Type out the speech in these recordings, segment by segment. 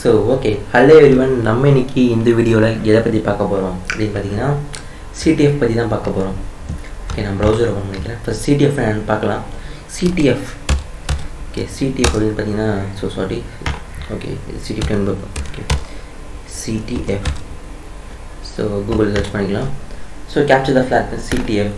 so okay hello everyone நம்ம இன்னைக்கு இந்த வீடியோவில் எதை பற்றி பார்க்க போகிறோம் அப்படின்னு பார்த்தீங்கன்னா சிடிஎஃப் பற்றி தான் பார்க்க போகிறோம் ஓகே நான் ப்ரௌசர் ஓப்பன் பண்ணிக்கிறேன் இப்போ சிடிஎஃப் என்னன்னு பார்க்கலாம் சிடிஎஃப் ஓகே சிடிஎஃப் அப்படின்னு பார்த்தீங்கன்னா so sorry okay CTF okay CTF so Google search பண்ணிக்கலாம் so capture the flag CTF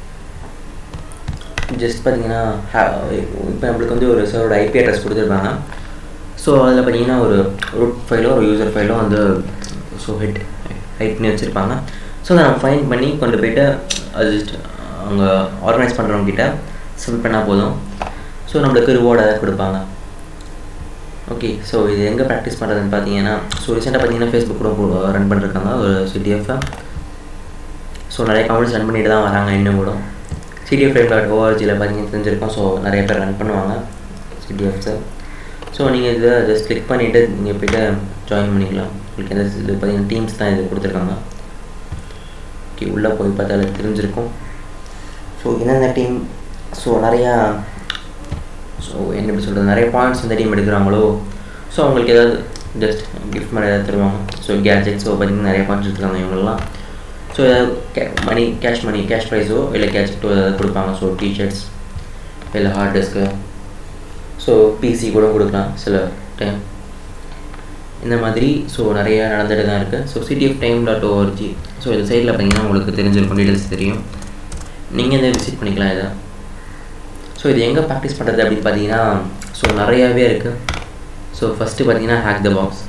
just பார்த்தீங்கன்னா இப்போ நம்மளுக்கு வந்து ஒரு சர்வோட ஐபி அட்ரஸ் கொடுத்துருப்பாங்க ஸோ அதில் பார்த்தீங்கன்னா ஒரு ரூட் ஃபைலோ ஒரு யூசர் ஃபைலோ வந்து ஸோ ஹெட் ஹைட் பண்ணி வச்சுருப்பாங்க ஸோ அதை நம்ம ஃபைன் பண்ணி கொண்டு போயிட்டு அது ஜஸ்ட் அவங்க ஆர்கனைஸ் பண்ணுறவங்ககிட்ட சப்மிட் பண்ணால் போதும் ஸோ நம்மளுக்கு ரிவார்டு அதை கொடுப்பாங்க ஓகே ஸோ இது எங்கே ப்ராக்டிஸ் பண்ணுறதுன்னு பார்த்தீங்கன்னா ஸோ ரீசெண்டாக பார்த்தீங்கன்னா ஃபேஸ்புக் கூட ரன் பண்ணிருக்காங்க ஒரு சிடிஎஃப் ஸோ நிறைய கமெண்ட்ஸ் ரன் பண்ணிட்டு தான் வராங்க இன்னும் கூட சிடிஎஃப் ஃபைவ் டாட் ஓஆர்ஜியில் பார்த்தீங்கன்னா தெரிஞ்சிருக்கோம் ஸோ நிறைய பேர் ரன் பண்ணுவாங்க சிடிஎஃப்ஸை ஸோ நீங்கள் இதை ஜஸ்ட் கிளிக் பண்ணிவிட்டு நீங்கள் போய்ட்டு ஜாயின் பண்ணிக்கலாம் உங்களுக்கு எந்த இது பார்த்தீங்கன்னா டீம்ஸ் தான் இது கொடுத்துருக்காங்க ஓகே உள்ளே போய் பார்த்தா அது தெரிஞ்சிருக்கும் ஸோ என்னென்ன டீம் ஸோ நிறையா ஸோ என்ன எப்படி சொல்கிறது நிறைய பாயிண்ட்ஸ் இந்த டீம் எடுக்கிறாங்களோ ஸோ அவங்களுக்கு ஏதாவது ஜஸ்ட் கிஃப்ட் மாதிரி ஏதாவது தருவாங்க ஸோ கேட்ஜெட்ஸோ பார்த்தீங்கன்னா நிறைய பாயிண்ட்ஸ் எடுத்துருக்காங்க இவங்கெல்லாம் ஸோ ஏதாவது கே மணி கேஷ் மணி கேஷ் ப்ரைஸோ இல்லை கேட்ஜெட்டோ ஏதாவது கொடுப்பாங்க ஸோ டிஷர்ட்ஸ் இல்லை ஹார்ட் டிஸ்க்கு ஸோ பிசி கூட கொடுக்கலாம் சில டைம் இந்த மாதிரி ஸோ நிறைய நடந்துட்டு தான் இருக்குது so CTF time dot org so இந்த சைடில் பார்த்தீங்கன்னா உங்களுக்கு தெரிஞ்சிருக்கும் டீட்டெயில்ஸ் தெரியும் நீங்கள் இதை விசிட் பண்ணிக்கலாம் இதை ஸோ இது எங்கே ப்ராக்டிஸ் பண்ணுறது அப்படின்னு பார்த்தீங்கன்னா ஸோ நிறையாவே இருக்குது ஸோ ஃபஸ்ட்டு பார்த்தீங்கன்னா hack the box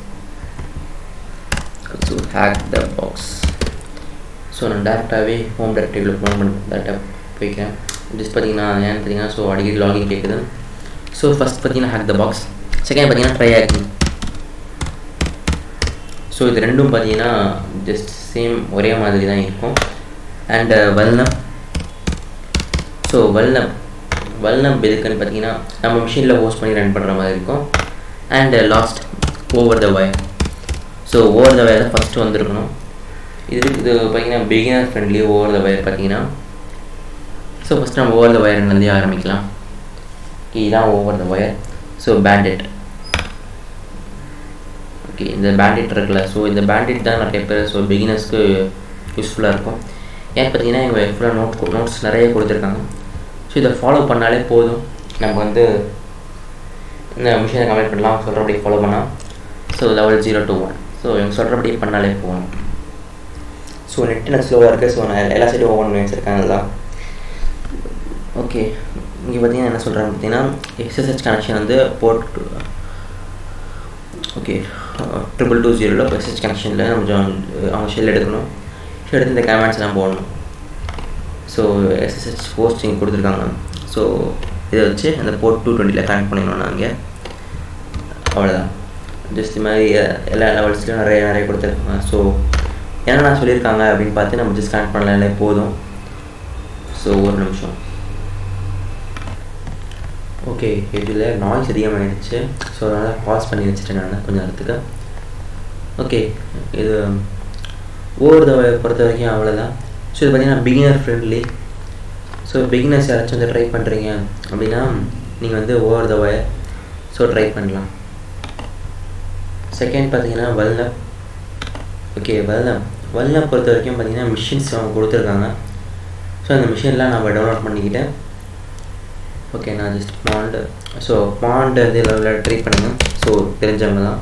so hack the box so நான் டேரெக்டாகவே ஹோம் டேரக்டரியில் ஃபோன் பண்ணி டேரெக்டாக போய்க்கிறேன் ஜஸ்ட் பார்த்தீங்கன்னா ஏன்னு பார்த்தீங்கன்னா ஸோ அடிக்கடி லாகின் கேட்குது ஸோ ஃபஸ்ட் பார்த்தீங்கன்னா ஹேக் த பாக்ஸ் செகண்ட் பார்த்தீங்கன்னா ட்ரை ஹேக்கிங் ஸோ இது ரெண்டும் பார்த்தீங்கன்னா ஜஸ்ட் சேம் ஒரே மாதிரி தான் இருக்கும் அண்டு வல்னம் ஸோ வல்னம் வல்னம் எதுக்குன்னு பார்த்தீங்கன்னா நம்ம மிஷினில் ஹோஸ்ட் பண்ணி ரன் பண்ணுற மாதிரி இருக்கும் and last over the wire so over the wire தான் ஃபஸ்ட்டு வந்திருக்கணும் இது இது பார்த்தீங்கன்னா beginner friendly over the wire பார்த்தீங்கன்னா ஸோ ஃபஸ்ட் நம்ம ஓவர் த வயர்லேருந்தே ஆரம்பிக்கலாம் இதுதான் over the wire so bandit okay இந்த பேண்டிட் இருக்குல்ல ஸோ இந்த பேண்டிட் தான் நிறைய பேர் ஸோ பிகினர்ஸ்க்கு யூஸ்ஃபுல்லாக இருக்கும் ஏன் பார்த்தீங்கன்னா இவங்க ஃபுல்லாக நோட் நோட்ஸ் நிறைய கொடுத்துருக்காங்க ஸோ இதை ஃபாலோ பண்ணாலே போதும் நம்ம வந்து இந்த மிஷினை கம்ப்ளீட் பண்ணலாம் சொல்கிறபடி ஃபாலோ பண்ணால் so level zero to one so இவங்க சொல்கிறபடி பண்ணாலே போகணும் ஸோ நெட் எனக்கு ஸ்லோவாக இருக்குது ஸோ நான் எல்லா சைடும் ஓப்பன் பண்ணி வச்சுருக்கேன் தான் ஓகே இங்கே பார்த்தீங்கன்னா என்ன சொல்கிறாங்க பார்த்தீங்கன்னா எஸ்எஸ்ஹெச் கனெக்ஷன் வந்து போர்ட் ஓகே ட்ரிபிள் டூ ஜீரோவில் எஸ்எஸ்ஹெச் கனெக்ஷனில் நம்ம அவங்க ஷெல் எடுக்கணும் ஷெல் எடுத்து இந்த கமெண்ட்ஸ் எல்லாம் போடணும் ஸோ எஸ்எஸ்ஹெச் போஸ்ட் இங்கே கொடுத்துருக்காங்க ஸோ இதை வச்சு அந்த போர்ட் டூ டுவெண்ட்டியில் கனெக்ட் பண்ணிடணும் நாங்கள் அவ்வளோதான் ஜஸ்ட் இது மாதிரி எல்லா லெவல்ஸ்லையும் நிறைய நிறைய கொடுத்துருக்காங்க ஸோ என்னென்ன சொல்லியிருக்காங்க அப்படின்னு பார்த்து நம்ம ஜஸ்ட் கனெக்ட் பண்ணலாலே போதும் ஸோ ஒரு நிமிஷம் ஓகே இதில் நாய்ஸ் அதிகமாகிடுச்சு ஸோ அதனால் பாஸ் பண்ணி வச்சுட்டேன் நான் கொஞ்சம் நேரத்துக்கு ஓகே இது ஓவர் த பொறுத்த வரைக்கும் அவ்வளோதான் ஸோ இது பார்த்தீங்கன்னா பிகினர் ஃப்ரெண்ட்லி ஸோ பிகினர்ஸ் யாராச்சும் வந்து ட்ரை பண்ணுறீங்க அப்படின்னா நீங்கள் வந்து over the wire so try பண்ணலாம் செகண்ட் பார்த்தீங்கன்னா வல்னப் ஓகே வல்னப் வல்னப் பொறுத்த வரைக்கும் பார்த்தீங்கன்னா மிஷின்ஸ் அவங்க கொடுத்துருக்காங்க ஸோ அந்த மிஷின்லாம் நம்ம டவுன்லோட் பண்ணிக்கிட்டேன் ஓகே நான் ஜஸ்ட் பாண்டு ஸோ பாண்டு வந்து லெவலில் ட்ரை பண்ணுங்கள் ஸோ தெரிஞ்சவங்க தான்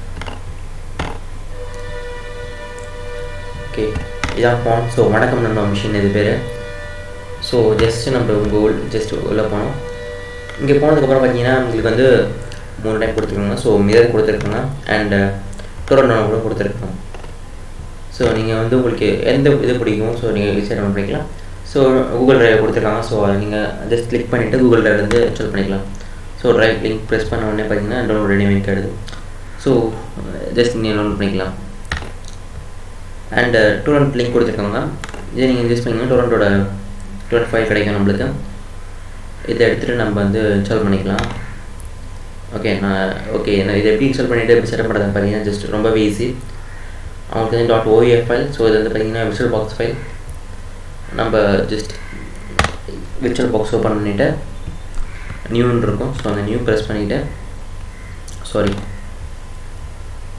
ஓகே இதான் பாண்ட் ஸோ வணக்கம் நம்ம மிஷின் இது பேர் ஸோ ஜஸ்ட்டு நம்ம கூகுள் ஜஸ்ட் உள்ளே போனோம் இங்கே போனதுக்கப்புறம் பார்த்தீங்கன்னா உங்களுக்கு வந்து மூணு டைம் கொடுத்துருக்காங்க ஸோ மிரர் கொடுத்துருக்காங்க அண்டு டோரன் கூட கொடுத்துருக்காங்க ஸோ நீங்கள் வந்து உங்களுக்கு எந்த இது பிடிக்கும் ஸோ நீங்கள் ஈஸியாக டவுன் பண்ணிக்கலாம் ஸோ கூகுள் ட்ரைவ் கொடுத்துருக்காங்க ஸோ அதை நீங்கள் ஜஸ்ட் கிளிக் பண்ணிவிட்டு கூகுள் ட்ரைவ்லேருந்து இன்ஸ்டால் பண்ணிக்கலாம் ஸோ ட்ரைவ் லிங்க் ப்ரெஸ் பண்ண உடனே பார்த்தீங்கன்னா டவுன்லோட் ரெடி கேடுது ஸோ ஜஸ்ட் நீங்கள் டவுன்லோட் பண்ணிக்கலாம் அண்டு டூரண்ட் லிங்க் கொடுத்துருக்காங்க இதை நீங்கள் யூஸ் பண்ணிங்கன்னா டூரண்ட்டோட டூரண்ட் ஃபைல் கிடைக்கும் நம்மளுக்கு இதை எடுத்துகிட்டு நம்ம வந்து இன்ஸ்டால் பண்ணிக்கலாம் ஓகே நான் ஓகே நான் இதை எப்படி இன்ஸ்டால் பண்ணிவிட்டு எப்படி செட்டப் பண்ணுறது பார்த்தீங்கன்னா ஜஸ்ட் ரொம்பவே ஈஸி அவங்களுக்கு வந்து டாட் ஓஎஃப் ஃபைல் ஸோ இது வந்து பார்த்தீங்கன்னா விசுவல் பாக்ஸ் ஃபைல் நம்ம ஜஸ்ட் விர்ச்சுவல் பாக்ஸ் ஓப்பன் பண்ணிவிட்டு நியூன்னு இருக்கும் ஸோ அந்த நியூ ப்ரெஸ் பண்ணிவிட்டு சாரி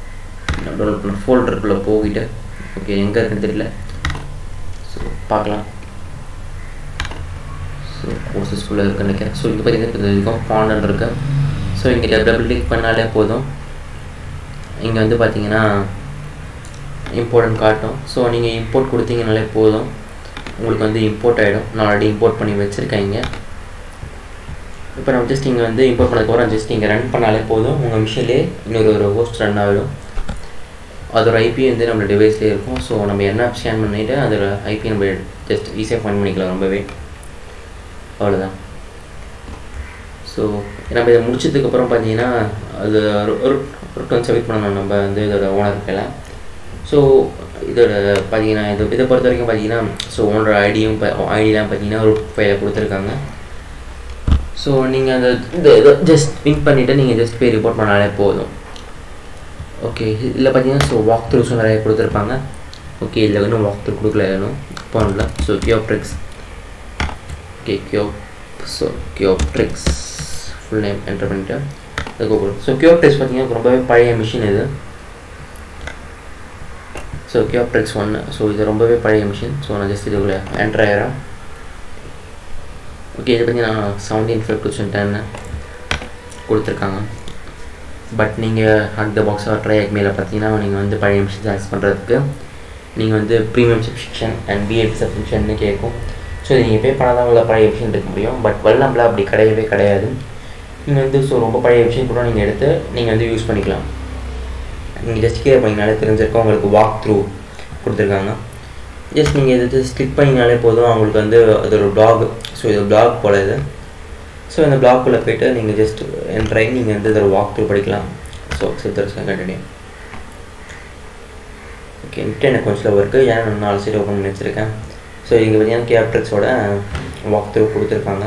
டவுன்லோட் பண்ண ஃபோல்டருக்குள்ளே போகிட்டு ஓகே எங்கே இருக்குன்னு தெரியல ஸோ பார்க்கலாம் ஸோ கோர்சஸ்குள்ளே இருக்குன்னு நினைக்கிறேன் ஸோ இங்கே பார்த்தீங்கன்னா இப்போ இருக்கும் ஃபாண்ட் இருக்கு ஸோ இங்கே டபுள் கிளிக் பண்ணாலே போதும் இங்கே வந்து பார்த்தீங்கன்னா இம்போர்ட்னு காட்டும் ஸோ நீங்கள் இம்போர்ட் கொடுத்தீங்கனாலே போதும் உங்களுக்கு வந்து இம்போர்ட் ஆகிடும் நான் ஆல்ரெடி இம்போர்ட் பண்ணி வச்சுருக்கேன் இங்கே இப்போ நம்ம ஜஸ்ட் இங்கே வந்து இம்போர்ட் பண்ணதுக்கப்புறம் ஜஸ்ட் இங்கே ரன் பண்ணாலே போதும் உங்கள் மிஷின்லேயே இன்னொரு ஒரு ஹோஸ்ட் ரன் ஆகிடும் அதோட ஐபி வந்து நம்ம டிவைஸ்லேயே இருக்கும் ஸோ நம்ம என்ன ஸ்கேன் பண்ணிவிட்டு அதோட ஐபி நம்ம ஜஸ்ட் ஈஸியாக ஃபைன் பண்ணிக்கலாம் ரொம்பவே அவ்வளோதான் ஸோ நம்ம இதை முடிச்சதுக்கப்புறம் பார்த்தீங்கன்னா அது ஒரு ரிட்டர்ன் சப்மிட் பண்ணணும் நம்ம வந்து இதோட ஓனர் கையில் ஸோ இதோட பார்த்தீங்கன்னா இது இதை பொறுத்த வரைக்கும் பார்த்தீங்கன்னா ஸோ ஓனரோட ஐடியும் ஐடியெலாம் பார்த்தீங்கன்னா ஒரு ஃபைலை கொடுத்துருக்காங்க ஸோ நீங்கள் அந்த இந்த இதை ஜஸ்ட் பிங்க் பண்ணிவிட்டு நீங்கள் ஜஸ்ட் போய் ரிப்போர்ட் பண்ணாலே போதும் ஓகே இதில் பார்த்தீங்கன்னா ஸோ வாக் த்ரூஸும் நிறைய கொடுத்துருப்பாங்க ஓகே இதில் இன்னும் வாக் த்ரூ கொடுக்கல இன்னும் போனல so Kioptrix okay Kio so Kioptrix full name enter பண்ணிவிட்டு அது கூப்பிடும் ஸோ கியோப்ட்ரிக்ஸ் பார்த்தீங்கன்னா ரொம்பவே பழைய மிஷின் இது ஸோ கியோப்ட்ரிக்ஸ் ஒன்று ஸோ இது ரொம்பவே பழைய மிஷின் ஸோ நான் ஜஸ்ட் இதுக்குள்ளே என்டர் ஆகிறேன் ஓகே இதை பற்றி நான் செவன்டீன் ஃபைவ் டூ தௌசண்ட் டென்னு கொடுத்துருக்காங்க பட் நீங்கள் hack the box or try மேலே பார்த்தீங்கன்னா நீங்கள் வந்து பழைய மிஷின்ஸ் ஆக்ஸ் பண்ணுறதுக்கு நீங்கள் வந்து premium subscription and paid subscription கேட்கும் ஸோ இது நீங்கள் பே பண்ணாதான் உள்ள பழைய விஷயம் எடுக்க முடியும் பட் வெள்ளம்ல அப்படி கிடையவே கிடையாது நீங்கள் வந்து ஸோ ரொம்ப பழைய விஷயம் கூட நீங்கள் எடுத்து நீங்கள் வந்து யூஸ் பண்ணிக்கலாம் நீங்கள் ஜஸ்ட் கீழே பண்ணிங்கனாலே தெரிஞ்சிருக்கோம் உங்களுக்கு வாக் த்ரூ கொடுத்துருக்காங்க ஜஸ்ட் நீங்கள் இதை ஜஸ்ட் கிளிக் பண்ணிங்கனாலே போதும் அவங்களுக்கு வந்து அது ஒரு பிளாக் ஸோ இது பிளாக் போல இது ஸோ இந்த பிளாக்குள்ளே போய்ட்டு நீங்கள் ஜஸ்ட் என்ட்ராகி நீங்கள் வந்து இதில் வாக் த்ரூ படிக்கலாம் ஸோ சித்தர்ஸ் கண்டினியூ ஓகே இன்ட்டு எனக்கு கொஞ்சம் ஸ்லோவாக இருக்குது ஏன்னா நான் நாலு சைடு ஓப்பன் பண்ணி வச்சுருக்கேன் ஸோ இங்கே பார்த்தீங்கன்னா கேப்ட்ரிக்ஸோட வாக் த்ரூ கொடுத்துருக்காங்க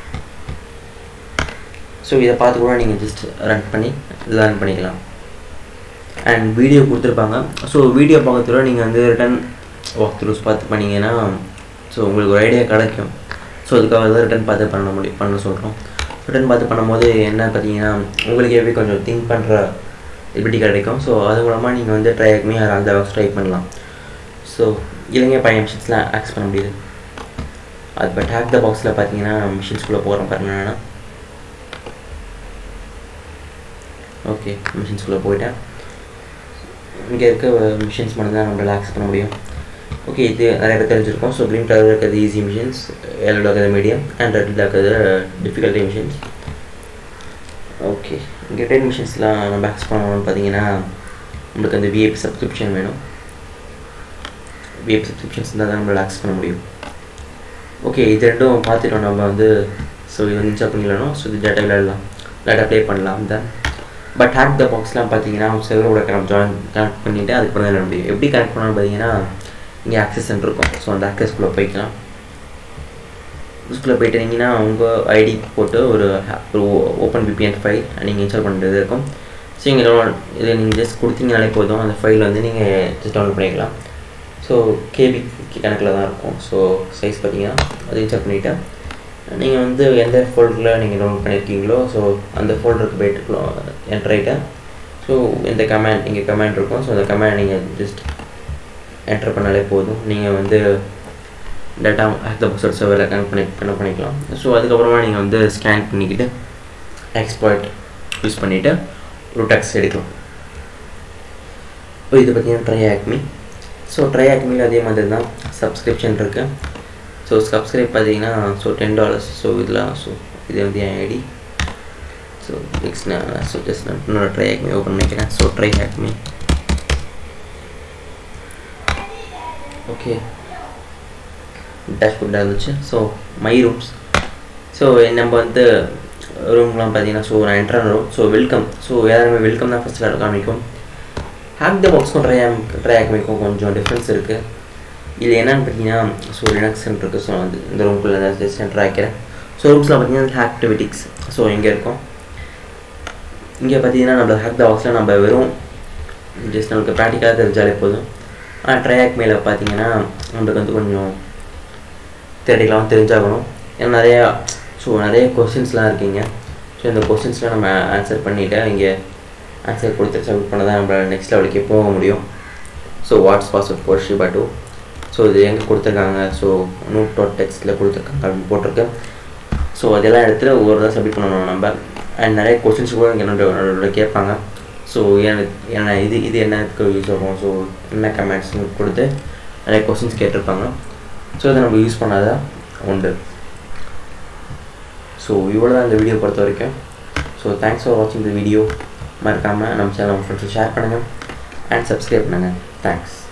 ஸோ இதை பார்த்து கூட நீங்கள் ஜஸ்ட் ரன் பண்ணி லேர்ன் பண்ணிக்கலாம் அண்ட் வீடியோ கொடுத்துருப்பாங்க ஸோ வீடியோ பார்க்கறதுல நீங்கள் வந்து ரிட்டன் வாக் த்ரூஸ் பார்த்து பண்ணிங்கன்னா ஸோ உங்களுக்கு ஒரு ஐடியா கிடைக்கும் ஸோ அதுக்காக தான் ரிட்டன் பார்த்து பண்ண முடியும் பண்ண சொல்கிறோம் ரிட்டன் பார்த்து பண்ணும்போது என்ன பார்த்தீங்கன்னா உங்களுக்கே கொஞ்சம் திங்க் பண்ணுற எபிலிட்டி கிடைக்கும் ஸோ அது மூலமாக நீங்கள் வந்து ட்ரை ஆகுமே அந்த பாக்ஸ் ட்ரை பண்ணலாம் ஸோ இளைஞர் பழைய மிஷின்ஸ்லாம் ஆக்ஸ் பண்ண முடியுது அது பட் ஹேக் த பாக்ஸில் பார்த்தீங்கன்னா மிஷின்ஸ்குள்ளே போகிறோம் பாருங்க நான் ஓகே மிஷின்ஸ்குள்ளே போயிட்டேன் இங்கே இருக்க மிஷின்ஸ் மட்டும் தான் நம்மளால் ஆக்ஸ் பண்ண முடியும் ஓகே இது நிறைய பேர் தெரிஞ்சிருக்கோம் ஸோ க்ரீன் கலர் இருக்கிறது ஈஸி மிஷின்ஸ் எல்லோ இருக்கிறது மீடியம் அண்ட் ரெட்டில் இருக்கிறது டிஃபிகல்ட்டி மிஷின்ஸ் ஓகே இங்கே டென் மிஷின்ஸ்லாம் நம்ம ஆக்ஸ் பண்ணணும்னு பார்த்தீங்கன்னா நம்மளுக்கு அந்த விஐபி சப்ஸ்கிரிப்ஷன் வேணும் விஐபி சப்ஸ்கிரிப்ஷன்ஸ் இருந்தால் தான் நம்மளால் ஆக்ஸ் பண்ண முடியும் ஓகே இது ரெண்டும் பார்த்துட்டோம் நம்ம வந்து ஸோ இது வந்து இன்ஸ்டால் பண்ணிடலாம் ஸோ இது டேட்டா விளையாடலாம் டேட்டா ப்ளே பண்ணலாம் தான் பட் ஹேக் த பாக்ஸ்லாம் பார்த்தீங்கன்னா செவரோட கனெக்ட் ஜாயின் கனெக்ட் பண்ணிவிட்டு அதுக்கப்புறம் தான் விளையாட முடியும் எப்படி கனெக்ட் பண்ணணும்னு பார்த்தீங்கன்னா இங்கே ஆக்சஸ் சென்டர் இருக்கும் ஸோ அந்த ஆக்சஸ்குள்ளே போய்க்கலாம் இதுக்குள்ளே போயிட்டீங்கன்னா உங்கள் ஐடி போட்டு ஒரு ஒரு ஓப்பன் விபிஎன் ஃபைல் நீங்கள் இன்ஸ்டால் பண்ணுறது இருக்கும் ஸோ இங்கே இதை நீங்கள் ஜஸ்ட் கொடுத்தீங்கனாலே போதும் அந்த ஃபைல் வந்து நீங்கள் ஜஸ்ட் டவுன்லோட் பண்ணிக்கலாம் ஸோ கேபி கணக்கில் தான் இருக்கும் ஸோ சைஸ் பார்த்தீங்கன்னா அதை இன்ஸ்டால் பண்ணிவிட்டு நீங்கள் வந்து எந்த ஃபோல்டரில் நீங்கள் டவுன்லோட் பண்ணியிருக்கீங்களோ ஸோ அந்த ஃபோல்டருக்கு போயிட்டு என்டர் ஆகிட்டு ஸோ இந்த கமேண்ட் இங்கே கமேண்ட் இருக்கும் ஸோ அந்த கமேண்ட் நீங்கள் ஜஸ்ட் என்டர் பண்ணாலே போதும் நீங்கள் வந்து டேட்டா ஹேக் த பாக்ஸோட சர்வரில் கனெக்ட் பண்ணி பண்ண பண்ணிக்கலாம் ஸோ அதுக்கப்புறமா நீங்கள் வந்து ஸ்கேன் பண்ணிக்கிட்டு எக்ஸ்பர்ட் யூஸ் பண்ணிவிட்டு ஒரு டெக்ஸ்ட் எடுக்கலாம் இப்போ இது பார்த்தீங்கன்னா ட்ரை ஆக்மி ஸோ ட்ரை ஆக்மியில் அதே மாதிரி தான் சப்ஸ்கிரிப்ஷன் இருக்குது ஸோ சப்ஸ்கிரைப் பார்த்தீங்கன்னா ஸோ டென் டாலர்ஸ் ஸோ இதெல்லாம் ஸோ இது வந்து என் ஐடி ஸோ நெக்ஸ்ட் நான் ஸோ ஜஸ்ட் நான் இன்னொரு ட்ரை ஆக்மி ஓப்பன் பண்ணிக்கிறேன் ஸோ ட்ரை ஆக்மி ஓகே டேஷ்போர்டாக இருந்துச்சு ஸோ மை ரூம்ஸ் ஸோ நம்ம வந்து ரூம்லாம் பார்த்தீங்கன்னா ஸோ நான் என்ட்ரான ரூம் ஸோ வெல்கம் ஸோ எல்லாருமே வெல்கம் தான் ஃபஸ்ட்டு காமிக்கும் ஹேக் த பாக்ஸ்க்கும் ட்ரை ட்ரை ஆக்மிக்கும் கொஞ்சம் டிஃப்ரென்ஸ் இருக்குது இது என்னென்னு பார்த்தீங்கன்னா ஸோ லினக்ஸ் இருக்குது ஸோ வந்து இந்த ரூம்குள்ளே தான் ஜஸ்ட் என்ட்ரு ஆக்கிறேன் ஸோ ரூம்ஸில் பார்த்தீங்கன்னா ஆக்டிவிட்டிக்ஸ் ஸோ இங்கே இருக்கும் இங்கே பார்த்தீங்கன்னா நம்ம ஹேக் த பாக்ஸில் நம்ம வெறும் ஜஸ்ட் நமக்கு ப்ராக்டிக்கலாக தெரிஞ்சாலே போதும் ஆனால் ட்ரையாக் மேலே பார்த்தீங்கன்னா நம்மளுக்கு வந்து கொஞ்சம் தேடிக்கலாம் தெரிஞ்சாகணும் ஏன்னா நிறையா ஸோ நிறைய கொஸ்டின்ஸ்லாம் இருக்கீங்க ஸோ இந்த கொஸ்டின்ஸ்லாம் நம்ம ஆன்சர் பண்ணிவிட்டு இங்கே ஆன்சர் கொடுத்து சப்மிட் பண்ண தான் நம்ம நெக்ஸ்ட் லெவலுக்கே போக முடியும் ஸோ வாட்ஸ் பாஸ்வேர்ட் for ஷிபா டூ ஸோ இது எங்கே கொடுத்துருக்காங்க ஸோ நோட் டாட் டெக்ஸ்ட்டில் கொடுத்துருக்காங்க அப்படின்னு போட்டிருக்கு ஸோ அதெல்லாம் எடுத்து ஒரு தான் சப்மிட் பண்ணணும் நம்ம அண்ட் நிறைய கொஸ்டின்ஸ் கூட என்னோட என்னோட கேட்பாங்க ஸோ எனக்கு என்ன இது இது என்னக்கு யூஸ் ஆகும் ஸோ என்ன கமெண்ட்ஸ்னு கொடுத்து நிறைய கொஸ்டின்ஸ் கேட்டிருப்பாங்க ஸோ இதை நம்ம யூஸ் பண்ணாதான் உண்டு ஸோ இவ்வளோ தான் இந்த வீடியோ பொறுத்த வரைக்கும் ஸோ தேங்க்ஸ் ஃபார் வாட்சிங் த வீடியோ மறக்காமல் நம்ம சேனல் உங்கள் ஃப்ரெண்ட்ஸை ஷேர் பண்ணுங்கள் அண்ட் சப்ஸ்கிரைப் பண்ணுங்கள் தேங்க்ஸ்